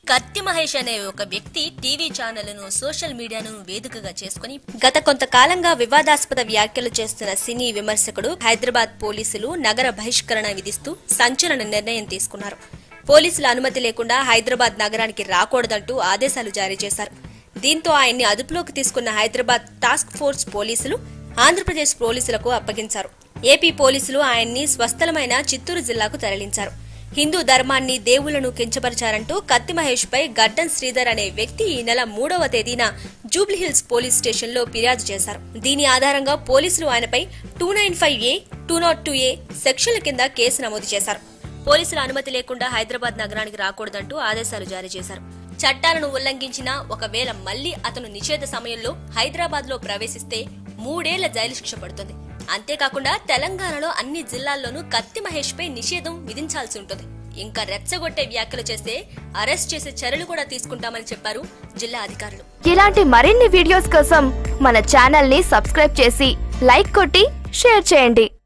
కత్తి మహేష్ అనే ఒక వ్యక్తి టీవీ ఛానళ్లను సోషల్ మీడియాను వేదికగా చేసుకుని గత కొంతకాలంగా వివాదాస్పద వ్యాఖ్యలు చేస్తున్న సినీ విమర్శకుడు హైదరాబాద్ పోలీసులు నగర బహిష్కరణ విధిస్తూ సంచలన నిర్ణయం తీసుకున్నారు పోలీసుల అనుమతి లేకుండా హైదరాబాద్ నగరానికి రాకూడదంటూ ఆదేశాలు జారీ చేశారు దీంతో ఆయన్ని అదుపులోకి తీసుకున్న హైదరాబాద్ టాస్క్ ఫోర్స్ పోలీసులు ఆంధ్రప్రదేశ్ పోలీసులకు అప్పగించారు ఏపీ పోలీసులు ఆయన్ని స్వస్థలమైన చిత్తూరు జిల్లాకు తరలించారు హిందూ ధర్మాన్ని దేవుళ్లను కించపరిచారంటూ కత్తి మహేష్ పై గడ్డన్ శ్రీధర్ అనే వ్యక్తి ఈ నెల మూడవ తేదీన జూబ్లీహిల్స్ పోలీస్ స్టేషన్ లో ఫిర్యాదు చేశారు దీని ఆధారంగా పోలీసులు ఆయనపై two nine five A two naught two A సెక్షన్ల కింద కేసు నమోదు చేశారు పోలీసుల అనుమతి లేకుండా హైదరాబాద్ నగరానికి రాకూడదంటూ ఆదేశాలు జారీ చేశారు చట్టాలను ఉల్లంఘించినా ఒకవేళ మళ్లీ అతను నిషేధ సమయంలో హైదరాబాద్ లో ప్రవేశిస్తే మూడేళ్ల జైలు శిక్ష పడుతుంది అంతేకాకుండా తెలంగాణలో అన్ని జిల్లాల్లోనూ కత్తి మహేష్ పై నిషేధం విధించాల్సి ఉంటుంది ఇంకా రెచ్చగొట్టే వ్యాఖ్యలు చేస్తే అరెస్ట్ చేసే చర్యలు కూడా తీసుకుంటామని చెప్పారు జిల్లా అధికారులు ఇలాంటి మరిన్ని వీడియోస్ కోసం మన ఛానల్ ని సబ్స్క్రైబ్ చేసి లైక్ కొట్టి షేర్ చేయండి